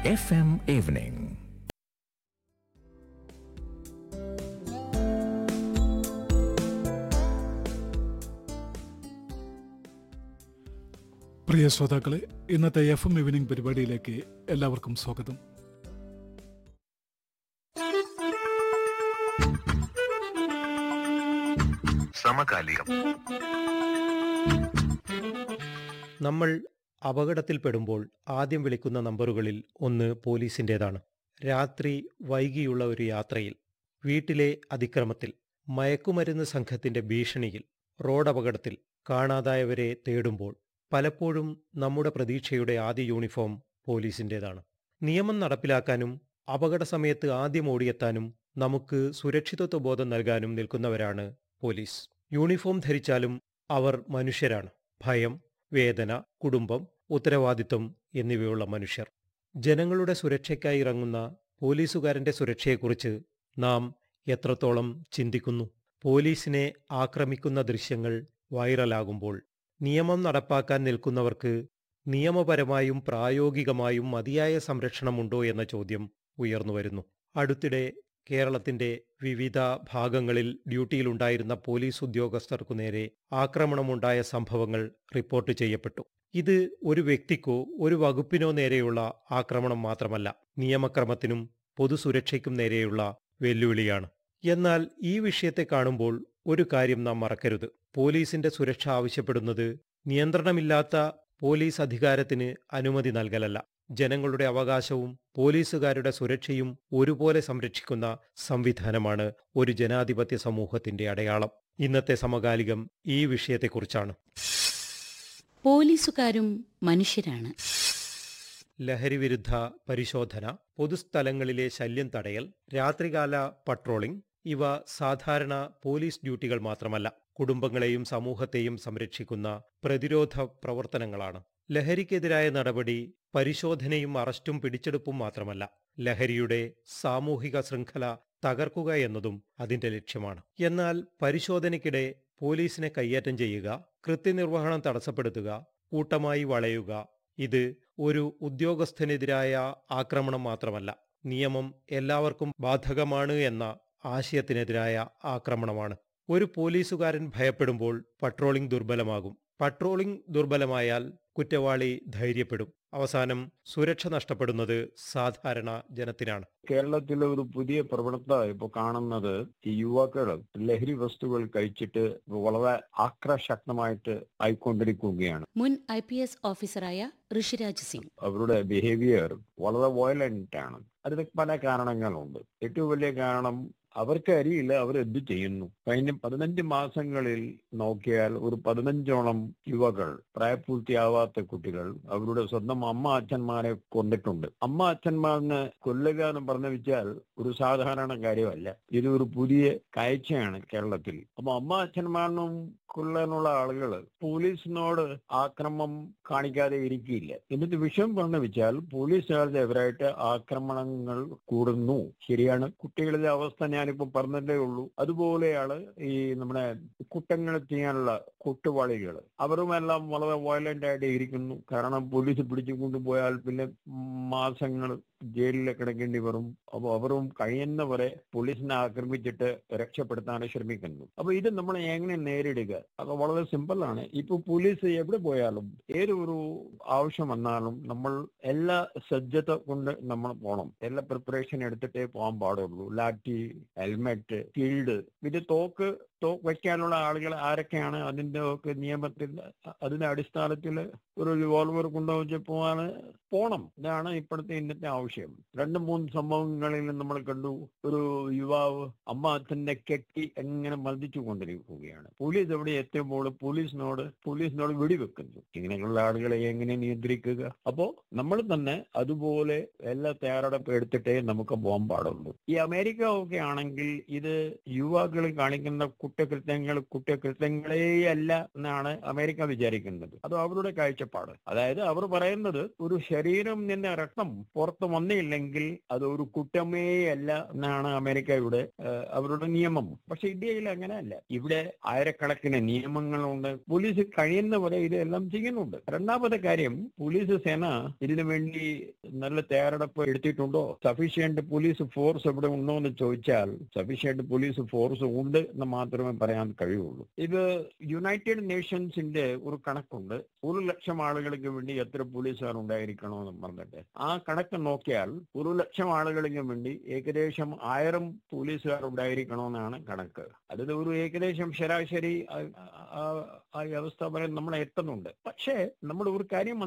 FM Evening. പ്രിയ ശ്രോതാക്കളെ ഇന്നത്തെ F M evening പരിപാടിയിലേക്ക് എല്ലാവർക്കും സ്വാഗതം സമകാലികം നമ്മൾ അപകടത്തിൽപ്പെടുമ്പോൾ ആദ്യം വിളിക്കുന്ന നമ്പറുകളിൽ ഒന്ന് പോലീസിൻ്റേതാണ് രാത്രി വൈകിയുള്ള ഒരു യാത്രയിൽ വീട്ടിലെ അതിക്രമത്തിൽ മയക്കുമരുന്ന് സംഘത്തിന്റെ ഭീഷണിയിൽ റോഡപകടത്തിൽ കാണാതായവരെ തേടുമ്പോൾ പലപ്പോഴും നമ്മുടെ പ്രതീക്ഷയുടെ ആദ്യ യൂണിഫോം പോലീസിൻ്റേതാണ് നിയമം നടപ്പിലാക്കാനും അപകട സമയത്ത് ആദ്യം ഓടിയെത്താനും നമുക്ക് സുരക്ഷിതത്വ ബോധം നൽകാനും നിൽക്കുന്നവരാണ് പോലീസ് യൂണിഫോം ധരിച്ചാലും അവർ മനുഷ്യരാണ് ഭയം വേദന കുടുംബം ഉത്തരവാദിത്വം എന്നിവയുള്ള മനുഷ്യർ ജനങ്ങളുടെ സുരക്ഷയ്ക്കായി ഇറങ്ങുന്ന പോലീസുകാരന്റെ സുരക്ഷയെക്കുറിച്ച് നാം എത്രത്തോളം ചിന്തിക്കുന്നു പോലീസിനെ ആക്രമിക്കുന്ന ദൃശ്യങ്ങൾ വൈറലാകുമ്പോൾ നിയമം നടപ്പാക്കാൻ നിൽക്കുന്നവർക്ക് നിയമപരമായും പ്രായോഗികമായും മതിയായ സംരക്ഷണമുണ്ടോ എന്ന ചോദ്യം ഉയർന്നുവരുന്നു അടുത്തിടെ കേരളത്തിന്റെ വിവിധ ഭാഗങ്ങളിൽ ഡ്യൂട്ടിയിലുണ്ടായിരുന്ന പോലീസ് ഉദ്യോഗസ്ഥർക്കു നേരെ ആക്രമണമുണ്ടായ സംഭവങ്ങൾ റിപ്പോർട്ട് ചെയ്യപ്പെട്ടു ഇത് ഒരു വ്യക്തിക്കോ ഒരു വകുപ്പിനോ നേരെയുള്ള ആക്രമണം മാത്രമല്ല നിയമക്രമത്തിനും പൊതുസുരക്ഷയ്ക്കും നേരെയുള്ള വെല്ലുവിളിയാണ് എന്നാൽ ഈ വിഷയത്തെ കാണുമ്പോൾ ഒരു കാര്യം നാം മറക്കരുത് പോലീസിന്റെ സുരക്ഷ ആവശ്യപ്പെടുന്നത് നിയന്ത്രണമില്ലാത്ത പോലീസ് അധികാരത്തിന് അനുമതി നൽകലല്ല ജനങ്ങളുടെ അവകാശവും പോലീസുകാരുടെ സുരക്ഷയും ഒരുപോലെ സംരക്ഷിക്കുന്ന സംവിധാനമാണ് ഒരു ജനാധിപത്യ സമൂഹത്തിന്റെ അടയാളം ഇന്നത്തെ സമകാലികം ഈ വിഷയത്തെക്കുറിച്ചാണ് പോലീസുകാരും മനുഷ്യരാണ് ലഹരിവിരുദ്ധ പരിശോധന പൊതുസ്ഥലങ്ങളിലെ ശല്യം തടയൽ രാത്രികാല പട്രോളിംഗ് ഇവ സാധാരണ പോലീസ് ഡ്യൂട്ടികൾ മാത്രമല്ല കുടുംബങ്ങളെയും സമൂഹത്തെയും സംരക്ഷിക്കുന്ന പ്രതിരോധ പ്രവർത്തനങ്ങളാണ് ലഹരിക്കെതിരായ നടപടി പരിശോധനയും അറസ്റ്റും പിടിച്ചെടുപ്പും മാത്രമല്ല ലഹരിയുടെ സാമൂഹിക ശൃംഖല തകർക്കുക എന്നതും അതിന്റെ ലക്ഷ്യമാണ് എന്നാൽ പരിശോധനയ്ക്കിടെ പോലീസിനെ കയ്യേറ്റം ചെയ്യുക കൃത്യനിർവഹണം തടസ്സപ്പെടുത്തുക കൂട്ടമായി വളയുക ഇത് ഒരു ഉദ്യോഗസ്ഥനെതിരായ ആക്രമണം മാത്രമല്ല നിയമം എല്ലാവർക്കും ബാധകമാണ് എന്ന ആശയത്തിനെതിരായ ആക്രമണമാണ് ഒരു പോലീസുകാരൻ ഭയപ്പെടുമ്പോൾ പട്രോളിംഗ് ദുർബലമാകും പട്രോളിംഗ് ദുർബലമായാൽ കുറ്റവാളി ധൈര്യപ്പെടും അവസാനം സുരക്ഷ നഷ്ടപ്പെടുന്നത് സാധാരണ ജനത്തിനാണ് കേരളത്തിലെ ഒരു പുതിയ പ്രവണത ഇപ്പൊ കാണുന്നത് ഈ യുവാക്കൾ ലഹരി വസ്തുക്കൾ കഴിച്ചിട്ട് വളരെ ആക്രശക്തമായിട്ട് ആയിക്കൊണ്ടിരിക്കുകയാണ് മുൻ ഐ പി എസ് ഓഫീസറായ ഋഷിരാജ് സിംഗ് അവരുടെ ബിഹേവിയർ വളരെ വയലന്റ് ആണ് അതിന് പല കാരണങ്ങളുണ്ട് ഏറ്റവും വലിയ കാരണം അവർക്ക് അറിയില്ല അവർ എന്ത് ചെയ്യുന്നു കഴിഞ്ഞ പതിനഞ്ച് മാസങ്ങളിൽ നോക്കിയാൽ ഒരു പതിനഞ്ചോളം യുവകൾ പ്രായപൂർത്തിയാവാത്ത കുട്ടികൾ അവരുടെ സ്വന്തം അമ്മ അച്ഛന്മാരെ കൊന്നിട്ടുണ്ട് അമ്മ അച്ഛന്മാരിനെ കൊല്ലുക എന്ന് പറഞ്ഞു വെച്ചാൽ ഒരു സാധാരണ കാര്യമല്ല ഇത് ഒരു പുതിയ കാഴ്ചയാണ് കേരളത്തിൽ അപ്പൊ അമ്മ അച്ഛന്മാരിനും കൊല്ലാനുള്ള ആളുകൾ പോലീസിനോട് ആക്രമം കാണിക്കാതെ ഇരിക്കില്ല എന്നിട്ട് വിഷയം പറഞ്ഞു വെച്ചാൽ പോലീസുകാരുടെ എതിരായിട്ട് ആക്രമണങ്ങൾ കൂടുന്നു ശരിയാണ് കുട്ടികളുടെ അവസ്ഥ ഞാനിപ്പോ പറഞ്ഞതേ ഉള്ളൂ അതുപോലെയാണ് ഈ നമ്മുടെ കുറ്റങ്ങൾ ചെയ്യാനുള്ള കുട്ടുവാളികൾ അവരുമെല്ലാം വളരെ വയലന്റ് ആയിട്ട് ഇരിക്കുന്നു കാരണം പോലീസ് പിടിച്ചു കൊണ്ടുപോയാൽ പിന്നെ മാസങ്ങൾ ജയിലിൽ കിടക്കേണ്ടി വരും അപ്പൊ അവരും കഴിയുന്നവരെ പോലീസിനെ ആക്രമിച്ചിട്ട് രക്ഷപ്പെടുത്താൻ ശ്രമിക്കുന്നു അപ്പൊ ഇത് നമ്മൾ എങ്ങനെ നേരിടുക അത് വളരെ സിമ്പിൾ ആണ് ഇപ്പൊ പോലീസ് എവിടെ പോയാലും ഏതൊരു ആവശ്യം വന്നാലും നമ്മൾ എല്ലാ സജ്ജത കൊണ്ട് നമ്മൾ പോകണം എല്ലാ പ്രിപ്പറേഷൻ എടുത്തിട്ടേ പോകാൻ പാടുള്ളൂ ലാറ്റി ഹെൽമെറ്റ് ഷീൽഡ് ഇത് തോക്ക് തോക്ക് വയ്ക്കാനുള്ള ആളുകൾ ആരൊക്കെയാണ് അതിന്റെ ഒക്കെ നിയമത്തിൽ അതിന്റെ അടിസ്ഥാനത്തിൽ ഒരു റിവോൾവർ കൊണ്ടുവച്ച് പോവാന് പോണം ഇതാണ് ഇപ്പോഴത്തെ ഇന്നത്തെ ആവശ്യം രണ്ട് മൂന്ന് സംഭവങ്ങളിൽ നമ്മൾ കണ്ടു ഒരു യുവാവ് അമ്മ അച്ഛനെ കെട്ടി എങ്ങനെ മർദ്ദിച്ചു കൊണ്ടിരിക്കുകയാണ് പോലീസ് എവിടെ എത്തുമ്പോൾ പോലീസിനോട് പോലീസിനോട് വെടിവെക്കുന്നു ഇങ്ങനെയുള്ള ആളുകളെ എങ്ങനെ നിയന്ത്രിക്കുക അപ്പോ നമ്മൾ തന്നെ അതുപോലെ എല്ലാ തയ്യാറെടുപ്പ് എടുത്തിട്ടേ നമുക്ക് പോകാൻ പാടുള്ളൂ ഈ അമേരിക്ക ഒക്കെ ആണെങ്കിൽ ഇത് യുവാക്കൾ കാണിക്കുന്ന കുറ്റകൃത്യങ്ങൾ കുറ്റകൃത്യങ്ങളേ അല്ല എന്നാണ് അമേരിക്ക വിചാരിക്കുന്നത് അത് അവരുടെ കാഴ്ചപ്പാട് അതായത് അവർ പറയുന്നത് ഒരു ശരീരം നിന്ന് രക്തം പുറത്തു വന്നില്ലെങ്കിൽ അത് ഒരു കുറ്റമേ അല്ല എന്നാണ് അമേരിക്കയുടെ ഏഹ്, അവരുടെ നിയമം പക്ഷെ ഇന്ത്യയിൽ അങ്ങനെയല്ല ഇവിടെ ആയിരക്കണക്കിന് നിയമങ്ങളുണ്ട് പോലീസ് കഴിയുന്നവരെ ഇതെല്ലാം ചെയ്യുന്നുണ്ട് രണ്ടാമത്തെ കാര്യം പോലീസ് സേന ഇതിനു വേണ്ടി നല്ല തയ്യാറെടുപ്പ് എടുത്തിട്ടുണ്ടോ സഫീഷ്യന്റ് പോലീസ് ഫോഴ്സ് ഇവിടെ ഉണ്ടോ എന്ന് ചോദിച്ചാൽ സഫീഷ്യന്റ് പോലീസ് ഫോഴ്സ് ഉണ്ട് എന്ന് മാത്രമേ പറയാൻ കഴിയുള്ളൂ ഇത് യുണൈറ്റഡ് നേഷൻസിന്റെ ഒരു കണക്കുണ്ട് ഒരു ലക്ഷം ആളുകൾക്ക് വേണ്ടി എത്ര പോലീസുകാർ ഉണ്ടായിരിക്കണമെന്ന് പറഞ്ഞിട്ട് ആ കണക്ക് നോക്കിയാൽ ഒരു ലക്ഷം ആളുകൾക്ക് വേണ്ടി ഏകദേശം ആയിരം പോലീസുകാർ ഉണ്ടായിരിക്കണമെന്നാണ് കണക്ക് അത് ഒരു ഏകദേശം ശരാശരി ആ- ആ- ആ അവസ്ഥ വരെ നമ്മൾ എത്തുന്നുണ്ട് പക്ഷേ നമ്മൾ ഒരു കാര്യം